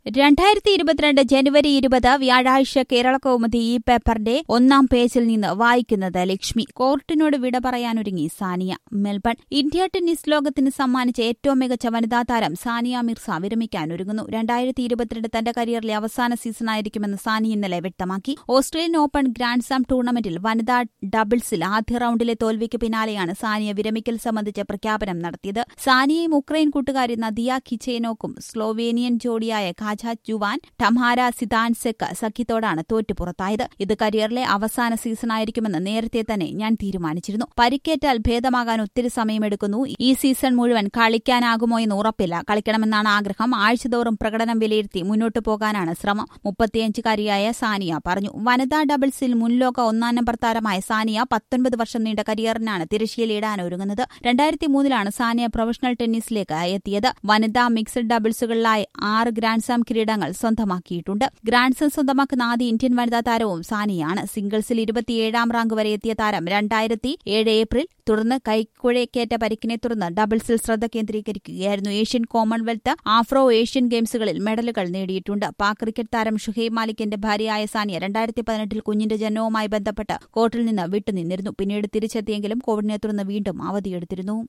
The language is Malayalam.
രണ്ടായിരത്തി ഇരുപത്തിരണ്ട് ജനുവരി ഇരുപത് വ്യാഴാഴ്ച കേരള കൗമുദി ഈ പേപ്പറിന്റെ ഒന്നാം പേജിൽ നിന്ന് വായിക്കുന്നത് ലക്ഷ്മി കോർട്ടിനോട് വിട പറയാനൊരുങ്ങി സാനിയ മെൽബൺ ഇന്ത്യ ടെന്നീസ് ലോകത്തിന് സമ്മാനിച്ച ഏറ്റവും മികച്ച വനിതാ താരം സാനിയ മിർസ വിരമിക്കാനൊരുങ്ങുന്നു രണ്ടായിരത്തി ഇരുപത്തിരണ്ട് തന്റെ കരിയറിലെ അവസാന സീസണായിരിക്കുമെന്ന് സാനി ഇന്നലെ വ്യക്തമാക്കി ഓസ്ട്രേലിയൻ ഓപ്പൺ ഗ്രാൻഡ്സാം ടൂർണമെന്റിൽ വനിതാ ഡബിൾസിൽ ആദ്യ റൌണ്ടിലെ തോൽവിക്ക് പിന്നാലെയാണ് സാനിയ വിരമിക്കൽ സംബന്ധിച്ച പ്രഖ്യാപനം നടത്തിയത് സാനിയയും ഉക്രൈൻ കൂട്ടുകാരി നദിയ കിച്ചേനോക്കും സ്ലോവേനിയൻ ജോഡിയായ ഖാജ ജുവാൻ ടംഹാര സിദാൻസെക്ക് സഖ്യത്തോടാണ് തോറ്റു പുറത്തായത് ഇത് കരിയറിലെ അവസാന സീസണായിരിക്കുമെന്ന് നേരത്തെ തന്നെ ഞാൻ തീരുമാനിച്ചിരുന്നു പരിക്കേറ്റാൽ ഭേദമാകാൻ ഒത്തിരി സമയമെടുക്കുന്നു ഈ സീസൺ മുഴുവൻ കളിക്കാനാകുമോ എന്ന് ഉറപ്പില്ല കളിക്കണമെന്നാണ് ആഗ്രഹം ആഴ്ചതോറും പ്രകടനം വിലയിരുത്തി മുന്നോട്ടു പോകാനാണ് ശ്രമം മുപ്പത്തിയഞ്ചുകാരിയായ സാനിയ പറഞ്ഞു വനിതാ ഡബിൾസിൽ മുൻലോക ഒന്നാം നമ്പർ താരമായ സാനിയ പത്തൊൻപത് വർഷം നീണ്ട കരിയറിനാണ് തിരശ്ശീലയിടാൻ ഒരുങ്ങുന്നത് രണ്ടായിരത്തി മൂന്നിലാണ് സാനിയ പ്രൊഫഷണൽ ടെന്നീസിലേക്ക് എത്തിയത് വനിതാ മിക്സഡ് ഡബിൾസുകളിലായി ആറ് ഗ്രാൻഡ്സാം കിരീടങ്ങൾ സ്വന്തമാക്കിയിട്ടുണ്ട് ഗ്രാൻഡ്സം സ്വന്തമാക്കുന്ന ആദ്യ ഇന്ത്യൻ വനിതാ താരവും സാനിയാണ് സിംഗിൾസിൽ ഇരുപത്തിയേഴാം റാങ്ക് വരെ എത്തിയ താരം രണ്ടായിരത്തി ഏഴ് ഏപ്രിൽ തുടർന്ന് കൈക്കുഴയ്ക്കേറ്റ പരിക്കിനെ തുടർന്ന് ഡബിൾസിൽ ശ്രദ്ധ കേന്ദ്രീകരിക്കുകയായിരുന്നു ഏഷ്യൻ കോമൺവെൽത്ത് ആഫ്രോ ഏഷ്യൻ ഗെയിംസുകളിൽ മെഡലുകൾ നേടിയിട്ടുണ്ട് പാക് ക്രിക്കറ്റ് താരം ഷുഹൈബ് മാലിക്കിന്റെ ഭാര്യയായ സാനിയ രണ്ടായിരത്തി പതിനെട്ടിൽ കുഞ്ഞിന്റെ ജനനവുമായി ബന്ധപ്പെട്ട് കോർട്ടിൽ നിന്ന് വിട്ടുനിന്നിരുന്നു പിന്നീട് തിരിച്ചെത്തിയെങ്കിലും കോവിഡിനെ തുടർന്ന് വീണ്ടും അവധിയെടുത്തിരുന്നു